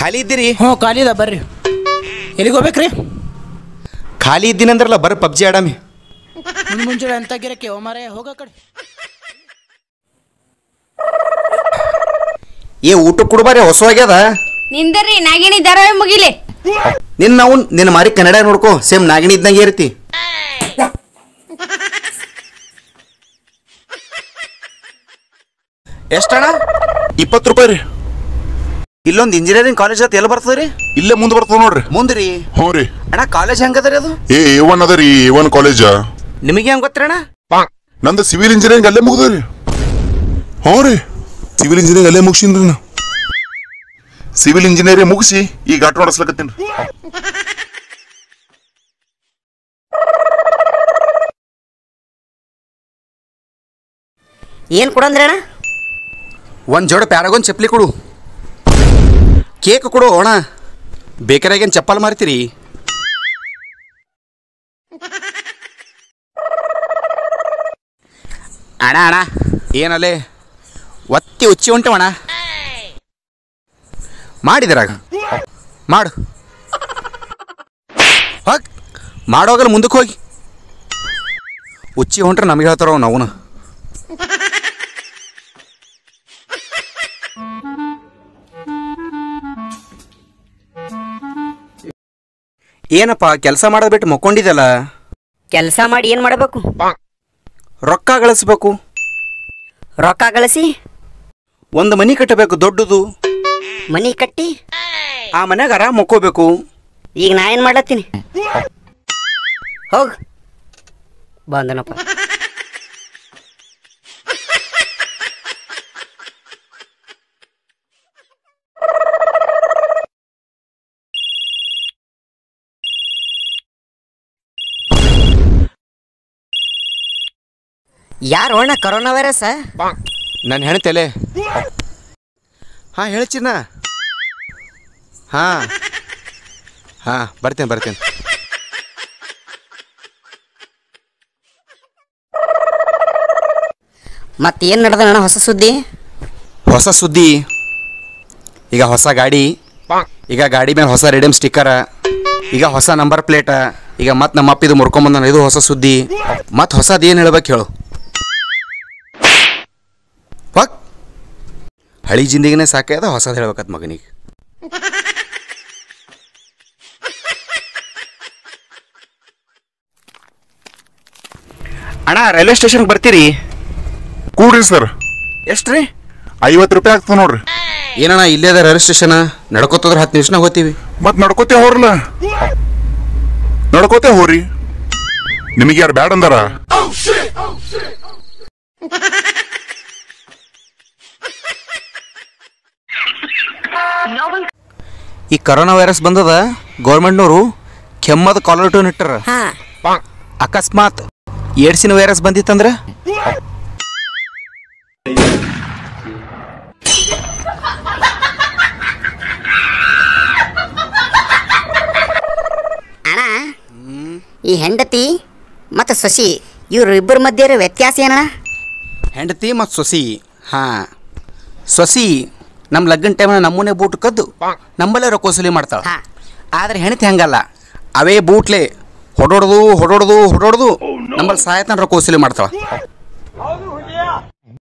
ಖಾಲಿ ಇದ್ದೀರಿ ಹ್ಞೂ ಖಾಲಿ ಅದ ಬರ್ರಿ ಎಲ್ಲಿಗೆ ಹೋಗ್ಬೇಕ್ರಿ ಖಾಲಿ ಇದ್ದೀನಂದ್ರಲ್ಲ ಬರ್ರಿ ಪಬ್ಜಿ ಆಡಮಿ ಮುಂದೆ ಮುಂಚೆ ಅಂತ ಗಿರಕ್ಕೆ ಓ ಮಾರೇ ಹೋಗ ಕಡೆ ಏ ಊಟ ಕೊಡ್ಬಾರಿ ಹೊಸ ಆಗ್ಯದ ನಿಂದರಿ ನಾಗಿಣಿ ಧಾರಾವಾಹಿ ಮುಗಿಲಿ ನಿನ್ನ ನಾವು ನಿನ್ನ ಮಾರಿ ಕನ್ನಡ ನೋಡ್ಕೋ ಸೇಮ್ ನಾಗಿಣಿ ಇದ್ದಂಗೆ ಇರ್ತಿ ಎಷ್ಟಣ್ಣ ಇಪ್ಪತ್ತು ರೂಪಾಯಿ ರೀ ಇಲ್ಲೊಂದು ಇಂಜಿನಿಯರಿಂಗ್ ಕಾಲೇಜ್ ಅಂತ ಎಲ್ಲಿ ಬರ್ತದ್ರಿ ಇಲ್ಲೇ ಮುಂದೆ ಬರ್ತದ ನೋಡ್ರಿ ಮುಂದ್ರಿ ಹ್ಞೂ ರೀ ಅಣ್ಣ ಕಾಲೇಜ್ ಹೆಂಗದ್ರಿ ಅದು ಏ ಎ ಒನ್ ಅದ ರೀ ಎ ಒನ್ ಕಾಲೇಜ ನಿಮಗೆ ಹೆಂಗ್ ಗೊತ್ತಣ್ಣ ನಂದು ಸಿವಿಲ್ ಇಂಜಿನಿಯರಿಂಗ್ ಅಲ್ಲೇ ಮುಗ್ದರಿ ಹ್ಞೂ ರೀ ಸಿವಿಲ್ ಇಂಜಿನಿಯರಿಂಗ್ ಅಲ್ಲೇ ಮುಗಿಸಿನ್ರಿ ನಾ ಸಿವಿಲ್ ಇಂಜಿನಿಯರಿಂಗ್ ಮುಗಿಸಿ ಈಗ ಆಟೋ ನಡೆಸ್ಲಕತ್ತೀನಿ ಏನು ಕೊಡಂದ್ರಿ ಅಣ್ಣ ಒಂದ್ ಜೋಡ ಪ್ಯಾರಾಗೋನ್ ಚಪ್ಪಲಿ ಕೊಡು ಕೇಕ್ ಕೊಡು ಅಣ್ಣ ಬೇಕರಿಯಾಗೇನು ಚಪ್ಪಲ್ ಮಾರ್ತೀರಿ ಅಣ್ಣ ಅಣ್ಣ ಏನಲ್ಲೇ ಒತ್ತಿ ಉಚ್ಚಿ ಉಂಟವಣ್ಣ ಮಾಡಿದ್ರಾಗ ಮಾಡು ಹೋಗ್ ಮಾಡೋಗಲ್ಲ ಮುಂದಕ್ಕೆ ಹೋಗಿ ಉಚ್ಚಿ ಹೊಂಟ್ರೆ ನಮಗೆ ಹೇಳ್ತಾರ ನಾವು ಏನಪ್ಪ ಕೆಲಸ ಮಾಡೋದು ಬಿಟ್ಟು ಮಕ್ಕೊಂಡಿದ್ದಲ್ಲ ಕೆಲಸ ಮಾಡಿ ಏನು ಮಾಡಬೇಕು ರೊಕ್ಕ ಗಳಿಸ್ಬೇಕು ರೊಕ್ಕ ಗಳಿಸಿ ಒಂದು ಮನಿ ಕಟ್ಟಬೇಕು ದೊಡ್ಡದು ಮನಿ ಕಟ್ಟಿ ಆ ಮನ್ಯಾಗ ಆರಾಮ್ ಮಕ್ಕೋಬೇಕು ಈಗ ನಾ ಏನು ಮಾಡ್ಲತ್ತೀನಿ ಹೋಗ್ ಬಂದನಪ್ಪ ಯಾರು ಅಣ್ಣ ಕರೋನಾ ವೈರಸ್ ನನ್ನ ಹೆಣ್ತೆಲೆ ಹಾಂ ಹೇಳ್ಚಿನ ಹಾಂ ಹಾಂ ಬರ್ತೇನೆ ಬರ್ತೇನೆ ಮತ್ತೇನು ನಡೆದ ಅಣ್ಣ ಹೊಸ ಸುದ್ದಿ ಹೊಸ ಸುದ್ದಿ ಈಗ ಹೊಸ ಗಾಡಿ ಈಗ ಗಾಡಿ ಮೇಲೆ ಹೊಸ ರೆಡಿಮ್ ಸ್ಟಿಕ್ಕರ ಈಗ ಹೊಸ ನಂಬರ್ ಪ್ಲೇಟ ಈಗ ಮತ್ತೆ ನಮ್ಮ ಅಪ್ಪ ಇದು ಮುರ್ಕೊಂಬಂದ ಇದು ಹೊಸ ಸುದ್ದಿ ಮತ್ತೆ ಹೊಸದು ಏನು ಹೇಳ್ಬೇಕು ಹೇಳು ಹೊಕ್ ಹಳಿ ಜಿಂದಿಗಿನೇ ಸಾಕಾಯ್ದ ಹೊಸದು ಹೇಳ್ಬೇಕತ್ ಮಗನಿಗೆ ಅಣ್ಣ ರೈಲ್ವೆ ಸ್ಟೇಷನ್ಗೆ ಬರ್ತೀರಿ ಕೂಡ್ರಿ ಸರ್ ಎಷ್ಟ್ರಿ ಐವತ್ತು ರೂಪಾಯಿ ಆಗ್ತದ ನೋಡ್ರಿ ಏನಣ್ಣ ಇಲ್ಲೇ ಅದ ರೈಲ್ವೆ ಸ್ಟೇಷನ್ ನಡ್ಕೋತದ್ರ ಹತ್ತು ನಿಮಿಷನಾಗ ಹೋಗ್ತೀವಿ ಮತ್ ನಡ್ಕೋತೆ ಹೋರ್ಲ ನಡ್ಕೋತೆ ಹೋರಿ ನಿಮಗೆ ಯಾರು ಬ್ಯಾಡ ಅಂದಾರ ಈ ಕರೋನಾ ವೈರಸ್ ಬಂದದ ಗೌರ್ಮೆಂಟ್ನವರು ಕೆಮ್ಮದ ಕಾಲರ್ ಟೂನ್ ಇಟ್ಟಾರ ಹಾಂ ಅಕಸ್ಮಾತ್ ಏಡ್ಸಿನ ವೈರಸ್ ಬಂದಿತ್ತಂದ್ರ ಅಣ್ಣ ಈ ಹೆಂಡತಿ ಮತ್ತು ಸೊಸಿ ಇವ್ರು ಇಬ್ಬರ ಮಧ್ಯೆ ಇರೋ ವ್ಯತ್ಯಾಸ ಏನಣ್ಣ ಹೆಂಡತಿ ಮತ್ತು ಸೊಸಿ ಹಾಂ ಸೊಸಿ ನಮ್ಮ ಲಗ್ನ ಟೈಮ್ ನಮ್ಮನೆ ಬೂಟ್ ಕದ್ದು ನಮ್ಮಲ್ಲೇ ರೊಕ್ಕ ವಸೂಲಿ ಮಾಡ್ತಾಳೆ ಹಾ. ಆದ್ರೆ ಹೆಂಡತಿ ಹಂಗಲ್ಲ ಅವೇ ಬೂಟ್ಲೆ ಹೊಡೋಡ್ದು ಹೊಡೋಡ್ದು ಹೊಡೋಡ್ದು ನಮ್ಮಲ್ಲಿ ಸಾಯತನ ರೊಕ್ಕ ವಸೂಲಿ ಮಾಡ್ತಾಳೆ